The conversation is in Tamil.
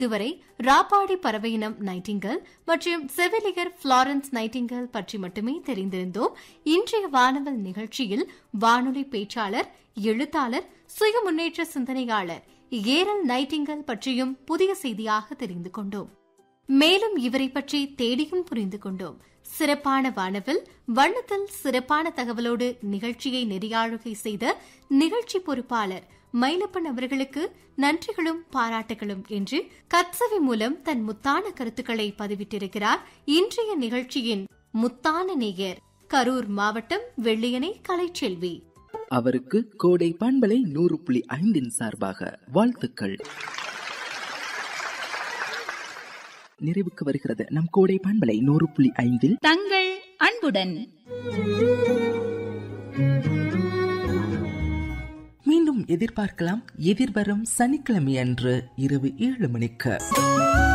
இதுவரை ராப்பாடி பறவையினம் நைட்டிங்கல் மற்றும் செவிலியர் பிளாரன்ஸ் நைட்டிங்கல் பற்றி மட்டுமே தெரிந்திருந்தோம் இன்றைய வானவல் நிகழ்ச்சியில் வானொலி பேச்சாளர் எழுத்தாளர் சுய முன்னேற்ற சிந்தனையாளர் ஏரல் நைட்டிங்கல் பற்றியும் புதிய செய்தியாக தெரிந்து கொண்டோம் மேலும் இவரை பற்றி தேடியும் புரிந்து கொண்டோம் சிறப்பான வானவில் வண்ணத்தில் சிறப்பான தகவலோடு நிகழ்ச்சியை நெறியாளுகை செய்த நிகழ்ச்சி பொறுப்பாளர் மயிலப்பன் அவர்களுக்கு நன்றிகளும் பாராட்டுகளும் என்று கத்சவி மூலம் தன் முத்தான கருத்துக்களை பதிவிட்டிருக்கிறார் இன்றைய நிகழ்ச்சியின் முத்தான நேயர் கரூர் மாவட்டம் வெள்ளியணை கலைச்செல்வி அவருக்கு கோடை பண்பலை நூறு புள்ளி ஐந்தின் சார்பாக வாழ்த்துக்கள் நிறைவுக்கு வருகிறது நம் கோடை பண்பலை நூறு புள்ளி ஐந்தில் தங்கள் அன்புடன் மீண்டும் எதிர்பார்க்கலாம் எதிர்வரும் சனிக்கிழமை அன்று இரவு ஏழு மணிக்கு